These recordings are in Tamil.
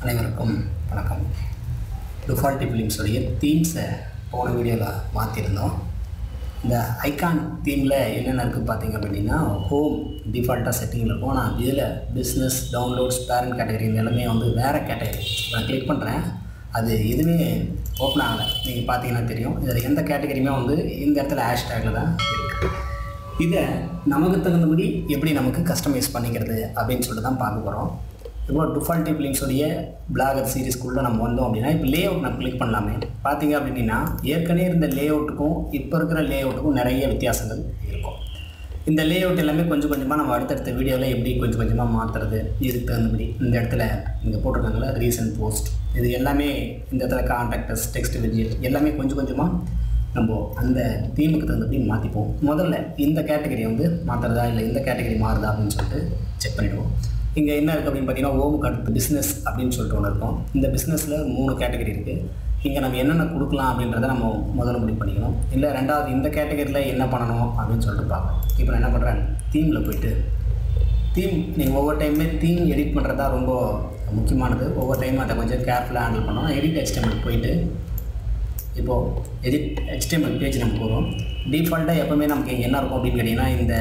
அனைவருக்கும் வணக்கம் டுஃபால்ட்டி ஃபிலிம்ஸுடைய தீம்ஸை போன வீடியோவில் மாற்றிருந்தோம் இந்த ஐகான் தீமில் என்னென்ன இருக்குது பார்த்தீங்க அப்படின்னா ஹோம் டிஃபால்ட்டாக செட்டிங்கில் இருக்கும் ஆனால் இதில் பிஸ்னஸ் டவுன்லோட்ஸ் பேரண்ட் கேட்டகரி இந்த எல்லாமே வந்து வேறு கேட்டகரி நான் கிளிக் பண்ணுறேன் அது எதுவுமே ஓப்பன் ஆகலை நீங்கள் பார்த்தீங்கன்னா தெரியும் இதில் எந்த கேட்டகரியுமே வந்து இந்த இடத்துல ஹேஷ்டேக்கில் தான் இருக்குது இதை நமக்கு தகுந்தபடி எப்படி நமக்கு கஸ்டமைஸ் பண்ணிக்கிறது அப்படின்னு சொல்லிட்டு தான் பார்க்க போகிறோம் இப்போ டிஃபால்ட்டி ஃபிலிம்ஸோடைய பிளாகர் சீரிஸ்க்குள்ளே நம்ம வந்தோம் அப்படின்னா இப்போ லே அவுட் நம்ம கிளிக் பண்ணலாமே பார்த்தீங்க அப்படின்னா ஏற்கனவே இருந்த லே அவுட்டுக்கும் இப்போ இருக்கிற லே அவுட்டுக்கும் நிறைய வித்தியாசங்கள் இருக்கும் இந்த லே அவுட் எல்லாமே கொஞ்சம் கொஞ்சமாக நம்ம அடுத்தடுத்த வீடியோவில் எப்படி கொஞ்சம் கொஞ்சமாக மாற்றுறது இதுக்கு தகுந்தபடி இந்த இடத்துல இங்கே போட்டிருக்காங்களா ரீசன்ட் போஸ்ட் இது எல்லாமே இந்த இடத்துல கான்டாக்டர்ஸ் டெக்ஸ்ட் விஜியல் எல்லாமே கொஞ்சம் கொஞ்சமாக நம்ம அந்த தீமுக்கு தகுந்தபடி மாற்றிப்போம் முதல்ல இந்த கேட்டகரி வந்து மாற்றுறதா இல்லை இந்த கேட்டகரி மாறுதா அப்படின்னு சொல்லிட்டு செக் பண்ணிவிடுவோம் இங்கே என்ன இருக்குது அப்படின்னு பார்த்தீங்கன்னா ஓமுக்கு அடுத்து பிஸ்னஸ் அப்படின்னு சொல்லிட்டு ஒன்று இருக்கும் இந்த பிஸ்னஸில் மூணு கேட்டகரி இருக்குது இங்கே நம்ம என்னென்ன கொடுக்கலாம் அப்படின்றத நம்ம முதல்ல முடிவு பண்ணிக்கணும் இல்லை ரெண்டாவது இந்த கேட்டகரியில் என்ன பண்ணணும் அப்படின்னு சொல்லிட்டு பார்க்கணும் இப்போ நான் என்ன பண்ணுறேன் தீமில் போயிட்டு தீம் நீங்கள் ஒவ்வொரு டைமே தீம் எடிட் பண்ணுறது தான் ரொம்ப முக்கியமானது ஒவ்வொரு டைமும் அதை கொஞ்சம் கேர்ஃபுல்லாக ஹேண்டில் பண்ணணும் எடிட் எக்ஸ்டெம்பிள் போயிட்டு இப்போது எடிட் HTML பேஜ் நமக்கு வரும் டிஃபால்ட்டாக எப்போவுமே நமக்கு இங்கே என்ன இருக்கும் அப்படின்னு கேட்டிங்கன்னா இந்த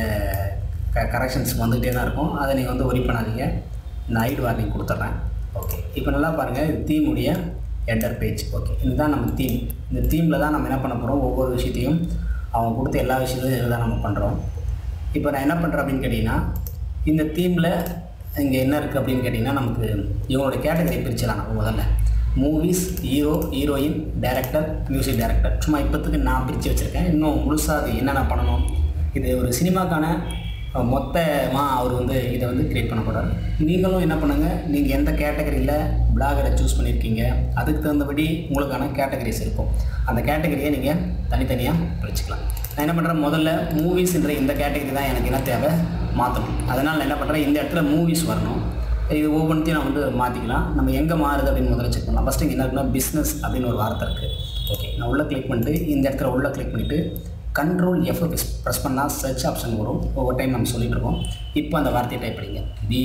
க கரெக்ஷன்ஸ் வந்துகிட்டே தான் இருக்கும் அதை நீங்கள் வந்து ஒரி பண்ணாதீங்க நான் ஐடு வார்னிங் கொடுத்துட்றேன் ஓகே இப்போ நல்லா பாருங்கள் இது தீமுடைய என்டர் பேஜ் ஓகே இதுதான் நம்ம தீம் இந்த தீமில் தான் நம்ம என்ன பண்ண போகிறோம் ஒவ்வொரு விஷயத்தையும் அவங்க கொடுத்த எல்லா விஷயத்தையும் இதில் தான் நம்ம பண்ணுறோம் இப்போ நான் என்ன பண்ணுறேன் அப்படின்னு கேட்டிங்கன்னா இந்த தீமில் இங்கே என்ன இருக்குது அப்படின்னு கேட்டிங்கன்னா நமக்கு இவங்களோட கேட்டகரி பிரிச்சிடலாம் நம்ம முதல்ல movies hero heroine director music director சும்மா இப்போத்துக்கு நான் பிரித்து வச்சுருக்கேன் இன்னும் முழுசாக அது என்னென்ன பண்ணணும் இது ஒரு சினிமாக்கான அஹ், மொத்தமாக அவர் வந்து இதை வந்து கிரியேட் பண்ண போறாரு நீங்களும் என்ன பண்ணுங்கள் நீங்கள் எந்த கேட்டகரியில் பிளாகரை சூஸ் பண்ணியிருக்கீங்க அதுக்கு தகுந்தபடி உங்களுக்கான கேட்டகரிஸ் இருக்கும் அந்த கேட்டகரியை நீங்கள் தனித்தனியாக பிரிச்சுக்கலாம் நான் என்ன பண்ணுறேன் முதல்ல மூவிஸ்ன்ற இந்த கேட்டகரி தான் எனக்கு என்ன தேவை மாற்றணும் அதனால் நான் என்ன பண்ணுறேன் இந்த இடத்துல மூவிஸ் வரணும் இது ஒவ்வொன்றையும் நான் வந்து மாற்றிக்கலாம் நம்ம எங்கே மாறுது அப்படின்னு முதல்ல செக் பண்ணலாம் ஃபஸ்ட்டு இங்கே என்ன இருக்குன்னா பிஸ்னஸ் அப்படின்னு ஒரு வார்த்தை இருக்குது ஓகே நான் உள்ளே கிளிக் பண்ணிட்டு இந்த இடத்துல உள்ளே கிளிக் பண்ணிவிட்டு கண்ட்ரோல் எஃப் ப்ரெஸ் பண்ணால் சர்ச் ஆப்ஷன் வரும் ஒவ்வொரு டைம் நம்ம சொல்லிட்டு இருக்கோம் இப்போ அந்த வார்த்தையை டைப் பண்ணிங்க பி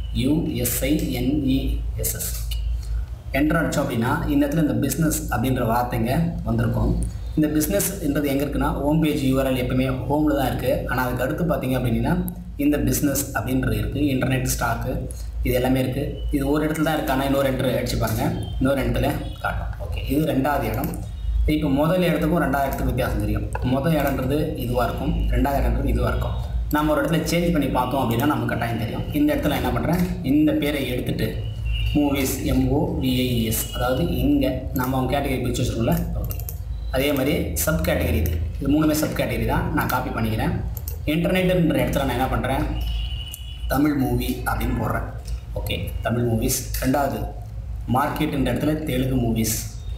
யூஎஸ்ஐஎன்இஎஸ்எஸ் என்டர் அடித்தோம் அப்படின்னா இந்த இடத்துல இந்த பிஸ்னஸ் அப்படின்ற வார்த்தைங்க வந்திருக்கும் இந்த பிஸ்னஸ்ன்றது எங்கே இருக்குன்னா ஹோம் பேஜ் யூஆர்எல் எப்பவுமே ஹோமில் தான் இருக்குது ஆனால் அதுக்கு அடுத்து பார்த்தீங்க அப்படின்னா இந்த பிஸ்னஸ் அப்படின்றது இருக்குது இன்டர்நெட் ஸ்டாக்கு இது எல்லாமே இருக்குது இது ஒரு இடத்துல தான் இருக்குது ஆனால் இன்னொரு என்ட்ரு அடிச்சு பாருங்கள் இன்னொரு இடத்துல காட்டும் ஓகே இது ரெண்டாவது இடம் இப்போ முதல் இடத்துக்கும் ரெண்டாவது இடத்துக்கும் வித்தியாசம் தெரியும் முதல் இடம்ன்றது இதுவாக இருக்கும் ரெண்டாவது இடம்ன்றது இதுவாக இருக்கும் நம்ம ஒரு இடத்துல சேஞ்ச் பண்ணி பார்த்தோம் அப்படின்னா நமக்கு கட்டாயம் தெரியும் இந்த இடத்துல என்ன பண்ணுறேன் இந்த பேரை எடுத்துகிட்டு மூவிஸ் எம்ஓவிஐஎஸ் அதாவது இங்கே நம்ம அவங்க கேட்டகரி பிரித்து வச்சுருக்கோம்ல ஓகே அதே மாதிரி சப் கேட்டகரி இது இது மூணுமே சப் கேட்டகரி தான் நான் காப்பி பண்ணிக்கிறேன் இன்டர்நெட்டுன்ற இடத்துல நான் என்ன பண்ணுறேன் தமிழ் மூவி அப்படின்னு போடுறேன் ஓகே தமிழ் மூவிஸ் ரெண்டாவது மார்க்கெட்டுன்ற இடத்துல தெலுங்கு மூவிஸ்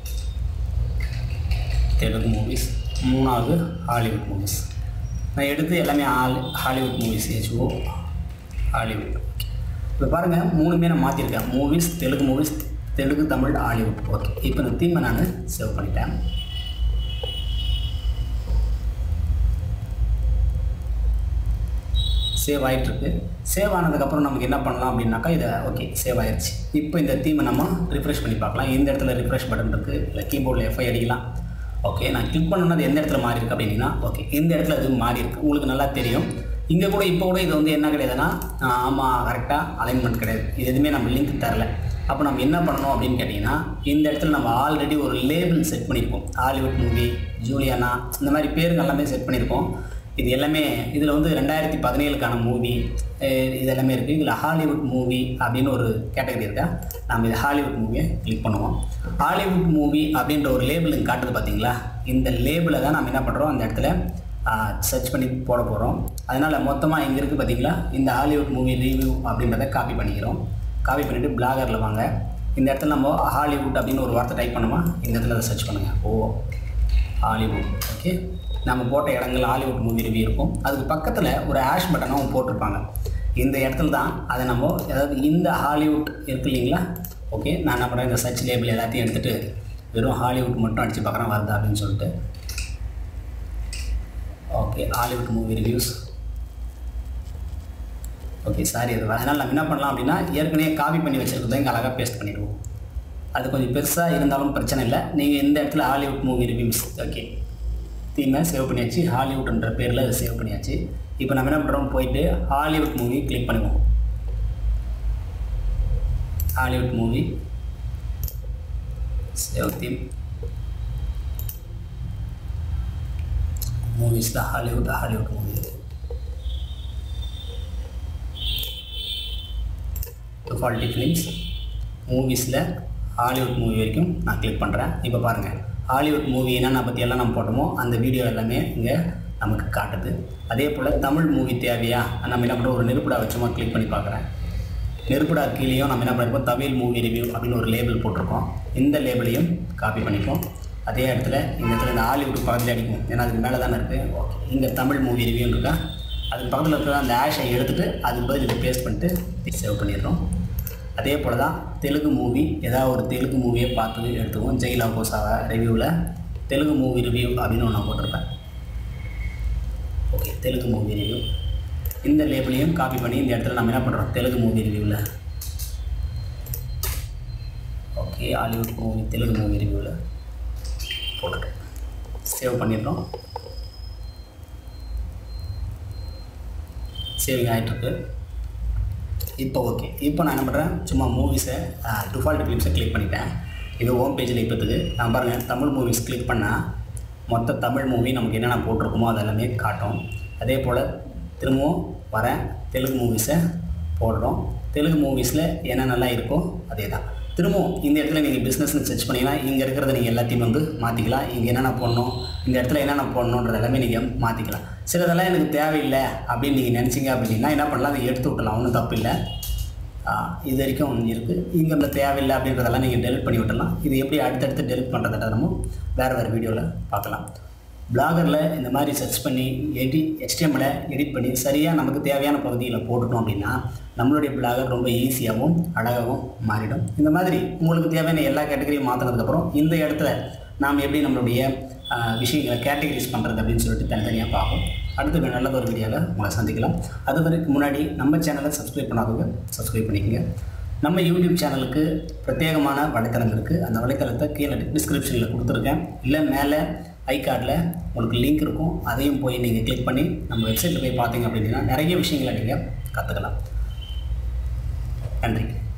தெலுங்கு மூவிஸ் மூணாவது ஹாலிவுட் மூவிஸ் நான் எடுத்து எல்லாமே ஹாலி ஹாலிவுட் மூவிஸ் ஹெச்ஓ ஹாலிவுட் இப்போ பாருங்கள் மூணுமே நான் மாற்றிருக்கேன் movies Telugu movies Telugu Tamil Hollywood okay இப்போ இந்த தீமை நான் சேவ் பண்ணிட்டேன் சேவ் ஆகிட்டுருக்கு சேவ் ஆனதுக்கப்புறம் நமக்கு என்ன பண்ணலாம் அப்படின்னாக்கா இதை ஓகே சேவ் ஆயிடுச்சு இப்போ இந்த தீமை நம்ம ரிஃப்ரெஷ் பண்ணி பார்க்கலாம் இந்த இடத்துல ரிஃப்ரெஷ் பட்டன் இருக்குது இல்லை கீபோர்டில் எஃப்ஐ அடிக்கலாம் ஓகே நான் கிளிக் பண்ணது எந்த இடத்துல மாறி இருக்கு அப்படின்னா ஓகே இந்த இடத்துல அது மாறி இருக்கு உங்களுக்கு நல்லா தெரியும் இங்கே கூட இப்போ கூட இது வந்து என்ன கிடையாதுன்னா ஆஹ், ஆமாம் கரெக்டாக அலைன்மெண்ட் கிடையாது இது எதுவுமே நம்ம லிங்க் தரல அப்போ நம்ம என்ன பண்ணணும் அப்படின்னு கேட்டிங்கன்னா இந்த இடத்துல நம்ம ஆல்ரெடி ஒரு லேபிள் செட் பண்ணியிருப்போம் ஹாலிவுட் மூவி ஜூலியானா இந்த மாதிரி பேருங்க எல்லாமே செட் பண்ணியிருப்போம் இது எல்லாமே இதில் வந்து ரெண்டாயிரத்தி பதினேழுக்கான மூவி இது எல்லாமே இருக்குது இதில் ஹாலிவுட் மூவி அப்படின்னு ஒரு கேட்டகரி இருக்கா நம்ம இது ஹாலிவுட் மூவியை கிளிக் பண்ணுவோம் ஹாலிவுட் மூவி அப்படின்ற ஒரு லேபிள் இங்கே காட்டுது பார்த்தீங்களா இந்த லேபிளை தான் நம்ம என்ன பண்ணுறோம் அந்த இடத்துல சர்ச் பண்ணி போட போகிறோம் அதனால் மொத்தமாக இங்கே இருக்குது பார்த்தீங்களா இந்த ஹாலிவுட் மூவி ரிவ்யூ அப்படின்றத காப்பி பண்ணிக்கிறோம் காப்பி பண்ணிவிட்டு பிளாகரில் வாங்க இந்த இடத்துல நம்ம ஹாலிவுட் அப்படின்னு ஒரு வார்த்தை டைப் பண்ணுமா இந்த இடத்துல அதை சர்ச் பண்ணுங்கள் ஓ ஹாலிவுட் ஓகே நம்ம போட்ட இடங்கள் ஹாலிவுட் மூவி ரிவ்யூ இருக்கும் அதுக்கு பக்கத்தில் ஒரு ஆஷ் பட்டனும் போட்டிருப்பாங்க இந்த இடத்துல தான் அதை நம்ம அதாவது இந்த ஹாலிவுட் இருக்கு இல்லைங்களா ஓகே நான் என்ன பண்ணுறேன் இந்த சர்ச் லேபிள் எல்லாத்தையும் எடுத்துகிட்டு வெறும் ஹாலிவுட் மட்டும் அடித்து பார்க்குறேன் வருதா அப்படின்னு சொல்லிட்டு okay Hollywood movie reviews okay sorry அது அதனால் நம்ம என்ன பண்ணலாம் அப்படின்னா ஏற்கனவே காப்பி பண்ணி வச்சுருக்கிறத இங்கே அழகாக பேஸ்ட் பண்ணிடுவோம் அது கொஞ்சம் பெருசாக இருந்தாலும் பிரச்சனை இல்லை நீங்கள் இந்த இடத்துல ஹாலிவுட் மூவி ரிவ்யூஸ் ஓகே தீமை சேவ் பண்ணியாச்சு ஹாலிவுட்ன்ற பேரில் அதை சேவ் பண்ணியாச்சு இப்போ நம்ம என்ன பண்ணுறோம் போயிட்டு ஹாலிவுட் மூவி கிளிக் பண்ணுவோம் ஹாலிவுட் மூவி சேவ் தீம் மூவிஸில் ஹாலிவுட் ஹாலிவுட் மூவி இது குவாலிட்டி ஃபிலிம்ஸ் மூவிஸில் ஹாலிவுட் மூவி வரைக்கும் நான் கிளிக் பண்ணுறேன் இப்போ பாருங்கள் ஹாலிவுட் மூவி என்னென்ன பற்றி எல்லாம் நம்ம போட்டோமோ அந்த வீடியோ எல்லாமே இங்கே நமக்கு காட்டுது அதே போல் தமிழ் மூவி தேவையா நம்ம என்ன பண்ணுறோம் ஒரு நெருப்புடா வச்சுமா கிளிக் பண்ணி பார்க்குறேன் நெருப்புடா கீழேயும் நம்ம என்ன பண்ணிருப்போம் தமிழ் மூவி ரிவ்யூ அப்படின்னு ஒரு லேபிள் போட்டிருக்கோம் இந்த லேபிளையும் காப்பி பண்ணிப்போம் அதே இடத்துல இந்த இடத்துல இந்த ஹாலிவுட் பக்கத்தில் அடிக்கும் ஏன்னா அதுக்கு மேலே தானே இருக்குது ஓகே இங்கே தமிழ் மூவி ரிவ்யூன்னு இருக்கா அதுக்கு பக்கத்தில் இருக்கிற அந்த ஆஷை எடுத்துகிட்டு அதுக்கு பதில் இதை பேஸ்ட் பண்ணிட்டு சேவ் பண்ணிடுறோம் அதே போல் தான் தெலுங்கு மூவி ஏதாவது ஒரு தெலுங்கு மூவியை பார்த்து எடுத்துக்குவோம் ஜெயிலா கோசாவை ரிவ்யூவில் தெலுங்கு மூவி ரிவ்யூ அப்படின்னு ஒன்று போட்டிருப்பேன் ஓகே தெலுங்கு மூவி ரிவ்யூ இந்த லேபிளையும் காப்பி பண்ணி இந்த இடத்துல நம்ம என்ன பண்ணுறோம் தெலுங்கு மூவி ரிவ்யூவில் okay Hollywood movie Telugu movie ரிவ்யூவில் போட்டுட்டோம் சேவ் பண்ணிடுறோம் சேவிங் ஆகிட்டுருக்கு இப்போ ஓகே இப்போ நான் என்ன பண்ணுறேன் சும்மா மூவிஸை டிஃபால்ட் ஃபிலிம்ஸை கிளிக் பண்ணிட்டேன் இது ஹோம் பேஜில் இப்போத்துக்கு நான் பாருங்கள் தமிழ் மூவிஸ் கிளிக் பண்ணால் மொத்த தமிழ் மூவி நமக்கு என்னென்ன போட்டிருக்குமோ அதெல்லாமே காட்டும் அதே போல் திரும்பவும் வரேன் தெலுங்கு மூவிஸை போடுறோம் தெலுங்கு மூவிஸில் என்னென்னலாம் இருக்கோ அதே தான் திரும்பவும் இந்த இடத்துல நீங்கள் பிஸ்னஸ்னு சர்ச் பண்ணிங்கன்னா இங்கே இருக்கிறத நீங்கள் எல்லாத்தையும் வந்து மாற்றிக்கலாம் இங்கே என்னென்ன போடணும் இந்த இடத்துல என்னென்ன போடணுன்றது எல்லாமே நீங்கள் மாற்றிக்கலாம் சிலதெல்லாம் எனக்கு தேவையில்லை அப்படின்னு நீங்கள் நினச்சிங்க அப்படின்னா என்ன பண்ணலாம் அதை எடுத்து விட்டலாம் ஒன்றும் தப்பு இல்லை இது வரைக்கும் இருக்குது இங்கே இந்த தேவையில்லை அப்படின்றதெல்லாம் நீங்கள் டெலிட் பண்ணி விட்டுடலாம் இது எப்படி அடுத்தடுத்து டெலிட் பண்ணுறத நம்ம வேறு வேறு வீடியோவில் பார்க்கலாம் பிளாகரில் இந்த மாதிரி சர்ச் பண்ணி எடி HTML எடிட் பண்ணி சரியாக நமக்கு தேவையான பகுதியில் போட்டுட்டோம் அப்படின்னா நம்மளுடைய பிளாகர் ரொம்ப ஈஸியாகவும் அழகாகவும் மாறிடும் இந்த மாதிரி உங்களுக்கு தேவையான எல்லா கேட்டகரியும் மாற்றினதுக்கப்புறம் இந்த இடத்துல நாம் எப்படி நம்மளுடைய ஆஹ், விஷயங்களை கேட்டகரிஸ் பண்ணுறது அப்படின்னு சொல்லிட்டு தனித்தனியாக பார்ப்போம் அடுத்து நல்லது ஒரு வீடியோவில் உங்களை சந்திக்கலாம் அது வரைக்கும் முன்னாடி நம்ம சேனலை சப்ஸ்கிரைப் பண்ணாதவங்க சப்ஸ்கிரைப் பண்ணிக்கோங்க நம்ம யூடியூப் சேனலுக்கு பிரத்யேகமான வலைத்தளம் இருக்குது அந்த வலைத்தளத்தை கீழே டிஸ்கிரிப்ஷனில் கொடுத்துருக்கேன் இல்லை மேலே ஐ கார்டில் உங்களுக்கு லிங்க் இருக்கும் அதையும் போய் நீங்கள் கிளிக் பண்ணி நம்ம வெப்சைட்டில் போய் பார்த்தீங்க அப்படின்னா நிறைய விஷயங்களை நீங்கள் கற்றுக்கலாம் நன்றி